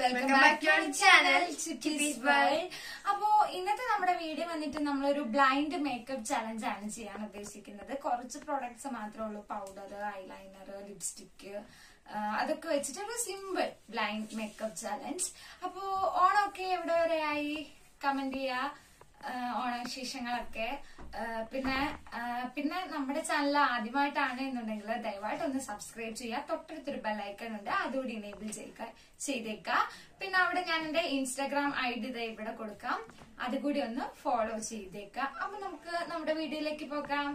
Welcome back to our channel chickies world അപ്പോ ഇന്നത്തെ നമ്മുടെ വീഡിയോ വന്നിട്ട് നമ്മളൊരു ബ്ലൈൻഡ് മേക്കപ്പ് ചലഞ്ച് ആണ് ചെയ്യാൻ ഉദ്ദേശിക്കുന്നത് കുറച്ച് പ്രോഡക്ട്സ് മാത്രമേ ഉള്ളൂ പൗഡർ ഐലൈനർ ലിപ്സ്റ്റിക്ക് അതൊക്കെ വെച്ചിട്ട് ഒരു സിമ്പിൾ ബ്ലൈൻഡ് മേക്കപ്പ് ചലഞ്ച് അപ്പോ ഓണമൊക്കെ എവിടെ വരെയായി കമന്റ് ചെയ്യാ ആഹ് ഓണവിശേഷങ്ങളൊക്കെ ആഹ് പിന്നെ ആഹ് പിന്നെ നമ്മുടെ ചാനൽ ആദ്യമായിട്ടാണ് എന്നുണ്ടെങ്കിൽ ദയവായിട്ട് ഒന്ന് സബ്സ്ക്രൈബ് ചെയ്യുക തൊട്ടടുത്തൊരു ബെല്ലൈക്കൺ ഉണ്ട് അതുകൂടി എനേബിൾ ചെയ്യുക ചെയ്തേക്കുക പിന്നെ അവിടെ ഞാൻ എന്റെ ഇൻസ്റ്റാഗ്രാം ഐ ഡി ഇവിടെ കൊടുക്കാം അതുകൂടി ഒന്ന് ഫോളോ ചെയ്തേക്കുക അപ്പൊ നമുക്ക് നമ്മുടെ വീഡിയോയിലേക്ക് പോകാം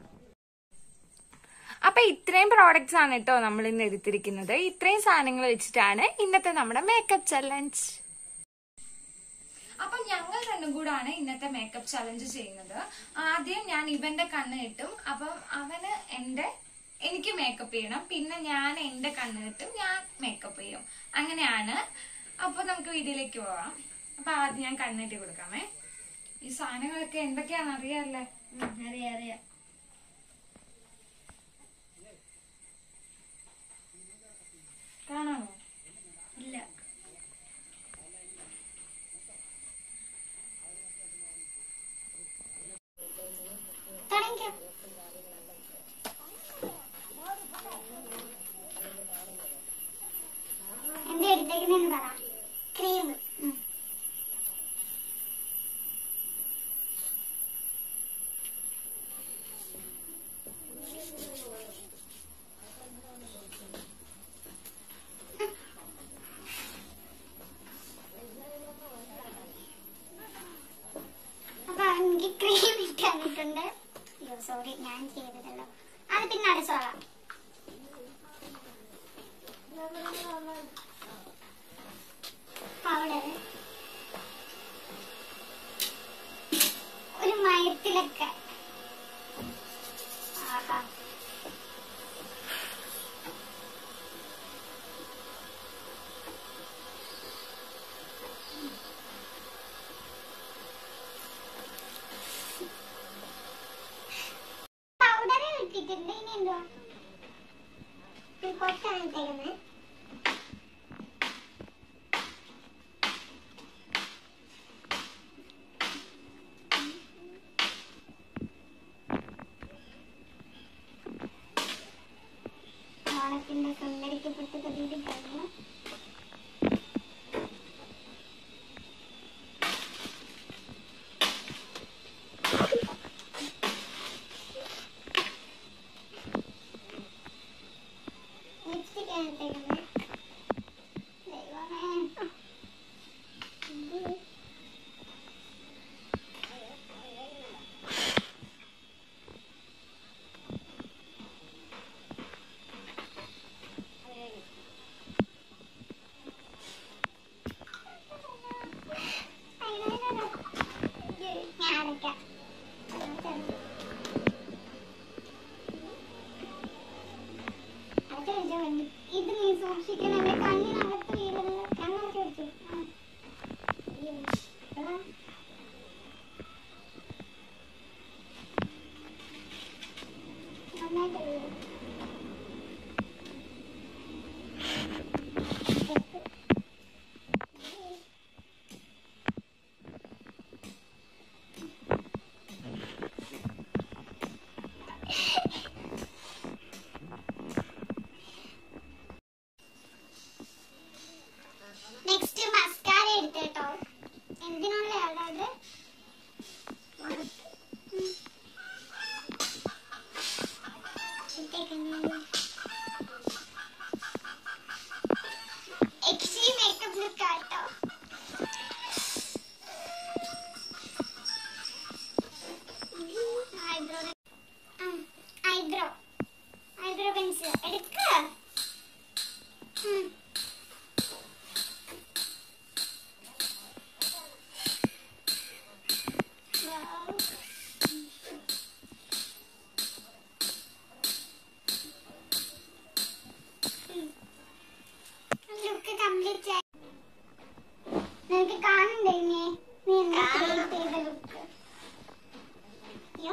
അപ്പൊ ഇത്രയും പ്രോഡക്ട്സ് ആണ് കേട്ടോ നമ്മൾ ഇന്ന് എടുത്തിരിക്കുന്നത് ഇത്രയും സാധനങ്ങൾ വെച്ചിട്ടാണ് ഇന്നത്തെ നമ്മുടെ മേക്കപ്പ് ചലഞ്ച് അപ്പൊ ഞങ്ങൾ രണ്ടും കൂടാണ് ഇന്നത്തെ മേക്കപ്പ് ചലഞ്ച് ചെയ്യുന്നത് ആദ്യം ഞാൻ ഇവന്റെ കണ്ണ് കിട്ടും അപ്പം അവന് എന്റെ എനിക്ക് മേക്കപ്പ് ചെയ്യണം പിന്നെ ഞാൻ എന്റെ കണ്ണ് കിട്ടും ഞാൻ മേക്കപ്പ് ചെയ്യും അങ്ങനെയാണ് അപ്പൊ നമുക്ക് വീഡിയോയിലേക്ക് പോവാം അപ്പൊ ആദ്യം ഞാൻ കണ്ണിട്ട് കൊടുക്കാമേ ഈ സാധനങ്ങളൊക്കെ എന്തൊക്കെയാണെന്ന് അറിയാല്ലേ അറിയാം അറിയാം കാണാമോ ഇല്ല തുടങ്ങിക്കോ എന്താ എടുത്തേക്കുന്നെന്ന് പറ ക്രീം അപ്പൊ എനിക്ക് ക്രീം ഇട്ട് തന്നിട്ടുണ്ട് അയ്യോ സോറി ഞാൻ ചെയ്തതല്ലോ അത് പിന്നെ അടച്ചോളാം പൗഡർ ഒരു മയത്തിലൊക്കെ ആഹാ പൗഡർ ഇട്ടിട്ടുണ്ട് ഇനി എന്തോ പൊട്ടാണ് ഇട്ടേക്കുന്നത് ഓണത്തിന്റെ സുന്ദരിക്ക് പൊട്ട് തൊട്ടിട്ട് കഴിഞ്ഞു ലിപ്സ്റ്റിക് ആണ് ഇട്ടേക്കുന്നത് ദൈവമേ ഞാൻ അടയ്ക്കാം അത് വെച്ചാ മതി. ഇത് നീ സൂക്ഷിക്കണം എന്റെ കണ്ണിനകത്ത് വീഴരുത് കണ്ണടച്ച് വെച്ചു ആ. അയ്യോ. എടാ. നന്നായിട്ട് വീഴും. നെക്സ്റ്റ് മസ്കാര എടുത്തേട്ടോ എന്തിനുള്ള അത് എക്സ്ട്രീം മേക്കപ്പ് ലുക്ക് ആട്ടോ ഐബ്രോ ഐബ്രോ ഐബ്രോ പെൻസിൽ എടുക്ക ഉം Wow. ലുക്ക് കംപ്ലീറ്റ് ആയി നിനക്ക് കാണണ്ടേ നീ നീ എന്താ ക്രിയേറ്റ് ചെയ്ത ലുക്ക് അയ്യോ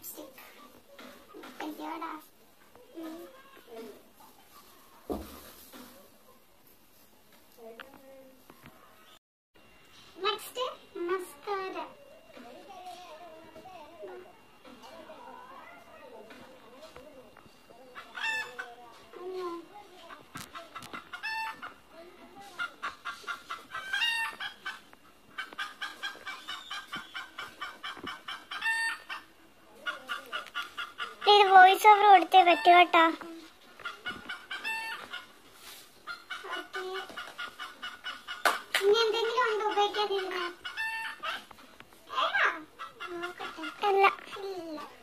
ലിപ്സ്റ്റിക് അയ്യോടാ നെക്സ്റ്റ് മസ്കാര ഇത് വോയിസ് ഓവർ കൊടുത്തേ പറ്റൂ കേട്ടോ ഇനി എന്തെങ്കിലും ഉണ്ടോ ഉപയോഗിക്കാതിരുന്ന അല്ല ഇല്ല